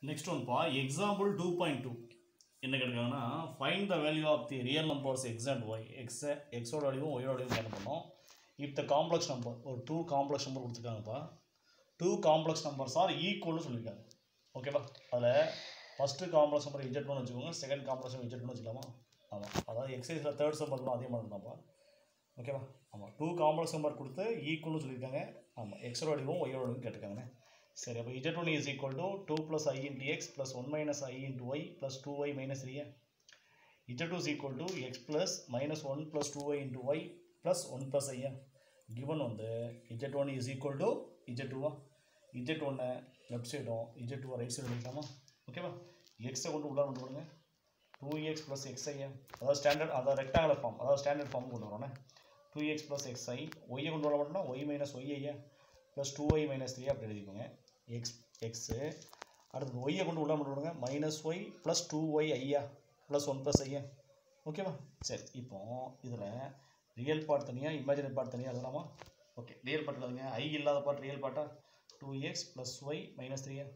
next ஒன்ப்பா example two point two என்ன கேட்குறாங்கன்னா find the value of the real numbers x and y x எக்ஸோட வடிவும் ஒய்யோட வடிவும் என்ன பண்ணோம் இப் த காம்ப்ளெக்ஸ் நம்பர் ஒரு டூ காம்ப்ளெக்ஸ் நம்பர் கொடுத்துருக்காங்கப்பா டூ காம்ப்ளெக்ஸ் நம்பர்ஸ் ஆர் ஈக்குவல்னு சொல்லியிருக்காங்க ஓகேப்பா அதில் ஃபஸ்ட்டு காம்ப்ளெக்ஸ் நம்பர் இஜெட் ஒன்று வச்சுக்கோங்க செகண்ட் காம்ப்ளெக்ஸ் நம்பர் இஜெட் ஒன்று வச்சுக்கலாமா ஆமாம் அதாவது எக்ஸைஸில் தேர்ட் நம்பர்லாம் அதே மாதிரி தான்ப்பா ஓகேவா ஆமாம் டூ காம்ப்ளெக்ஸ் நம்பர் கொடுத்து ஈக்குவல்னு சொல்லியிருக்காங்க ஆமாம் எக்ஸோட வடிவும் ஒய்யோட வடிவும் கேட்டிருக்காங்கண்ணே சரி அப்போ z one is equal to two plus i into x plus one minus i into y plus two y minus three z two is equal to x plus minus one plus two y into y plus one plus ஐயா given வந்து z one is equal to z டூவா z ஒன்னை left சைடும் z டூவை right side எடுக்கலாமா ஓகேவா எக்ஸை கொண்டு உள்ளார கொண்டு போடுங்க டூ எக்ஸ் ப்ளஸ் எக்ஸ் ஐயா அதாவது ஸ்டாண்டர்ட் அதாவது ரெக்டாங்குலர் ஃபார்ம் அதாவது ஸ்டாண்டர்ட் ஃபார்ம் கொண்டு வரோண்ணே two x plus x i ஒய்யை கொண்டு வர மாட்டோம்னா ஒய் மைனஸ் ஒய் ஐயா plus two y minus three அப்படி எழுதிக்கோங்க எக்ஸ் எக்ஸு அடுத்து ஒய்யை கொண்டு உள்ள கொண்டு விடுங்க minus y plus two y ஐயா ப்ளஸ் ஒன் ப்ளஸ் ஐயா ஓகேவா சரி இப்போ இதில் ரியல் பார்ட் தனியாக இமேஜினரி பார்ட் தனியாக எழுதலாமா ஓகே ரியல் பார்ட் எழுதுங்க ஐ இல்லாத பார்ட் ரியல் பார்ட்டா two x plus y minus த்ரீயா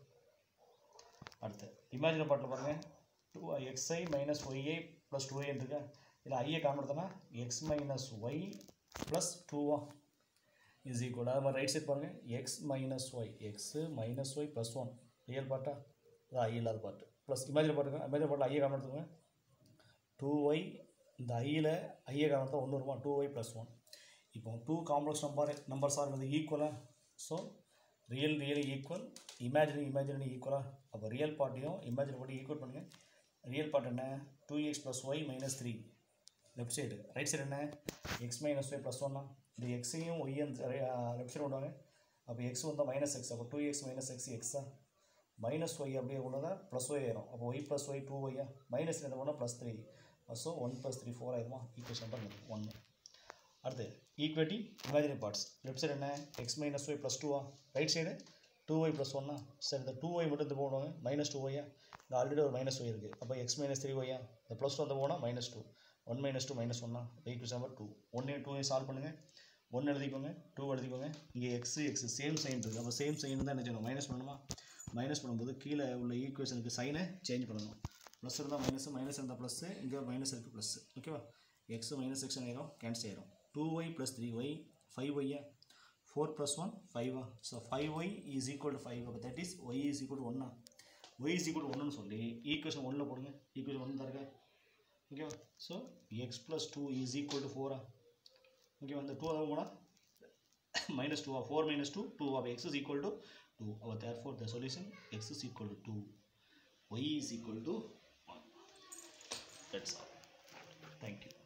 அடுத்து இமேஜினரி பார்ட்டில் பாருங்கள் two x i minus y i plus two i இருக்கா இதில் ஐயை காமெடுத்தனா எக்ஸ் மைனஸ் ஒய் ப்ளஸ் டூவா இஸ் ஈக்குவல் அது மாதிரி ரைட் சைட் பாருங்கள் x minus Y x minus y plus one real பார்ட்டா அது ஐ இல்லாத பார்ட்டு ப்ளஸ் இமேஜினரி பார்ட்டுங்க இமேஜினரி பார்ட்டில் ஐயை காமெடுத்துங்க டூ ஒய் இந்த ஐயில் ஐயை காமெடுத்தா ஒன்று வருமா டூ ஒய் ப்ளஸ் ஒன் இப்போ two complex number numbers are வந்து ஈக்குவலாக so real real equal imaginary imaginary ஈக்குவலாக அப்போ ரியல் பார்ட்டையும் இமேஜினரி பார்ட்டையும் ஈக்குவல் பண்ணுங்கள் ரியல் பார்ட் என்ன two x plus y minus three left side right side என்ன எக்ஸ் மைனஸ் ஒய் ப்ளஸ் ஒன்னா இந்த எக்ஸையும் ஒய்யும் லெஃப்ட் சைடு கொண்டு வாங்க அப்போ எக்ஸ் வந்தால் மைனஸ் எக்ஸ் அப்போ டூ எக்ஸ் மைனஸ் எக்ஸ் எக்ஸா மைனஸ் ஒய் அப்படியே கொண்டு ப்ளஸ் ஒய் ஆயிரும் அப்போ ஒய் ப்ளஸ் ஒய் டூ ஒய்யா மைனஸ் என்ன பண்ணால் plus three so one plus three four ஆயிருமா ஈக்குவேஷன் பண்ணுறது ஒன்று அடுத்து ஈக்குவேட்டி இமேஜினரி பார்ட்ஸ் லெஃப்ட் சைடு என்ன எக்ஸ் மைனஸ் ஒய் ப்ளஸ் டூவா right side two y plus ஒன்னா சரி இந்த டூ ஒய் மட்டும் இது போடுவாங்க மைனஸ் டூ ஒய்யா இங்கே ஆல்ரெடி ஒரு மைனஸ் ஒய் இருக்குது அப்போ எக்ஸ் மைனஸ் த்ரீ ஒய்யா இந்த ப்ளஸ் டூ வந்து போனால் minus two one minus two minus ஒன்னா எயிட் டூ செவன் டூ ஒன்று டூ சால்வ் பண்ணுங்கள் ஒன்று எழுதிக்கோங்க டூ எழுதிக்கோங்க இங்கே எக்ஸ் எக்ஸ் சேம் சைன் இருக்குது அப்போ சேம் சைன் தான் என்ன செய்யணும் மைனஸ் பண்ணணுமா மைனஸ் பண்ணும்போது கீழே உள்ள ஈக்குவேஷனுக்கு சைனை சேஞ்ச் பண்ணணும் ப்ளஸ் இருந்தால் மைனஸ் மைனஸ் இருந்தால் ப்ளஸ்ஸு இங்கே மைனஸ் இருக்குது ப்ளஸ் ஓகேவா எக்ஸ் மைனஸ் செக்ஷன் ஆயிரும் கேன்சல் ஆயிரும் two y plus three y five ஒய்யா ஃபோர் ப்ளஸ் ஒன் ஃபைவா so five y is equal to five அப்போ that is y is equal to ஒன்னா ஒய் இஸ் ஈக்குவல் டு ஒன்றுன்னு சொல்லி equation ஒன்றில் போடுங்க ஈக்குவேஷன் ஒன்று தான் இருக்கா ஓகேவா so x plus two is equal to ஃபோரா ஓகேவா இந்த டூ அதாவது போனால் minus 2 or 4 minus 2 2 of x is equal to 2 or therefore the solution x is equal to 2 y is equal to 1 that's all thank you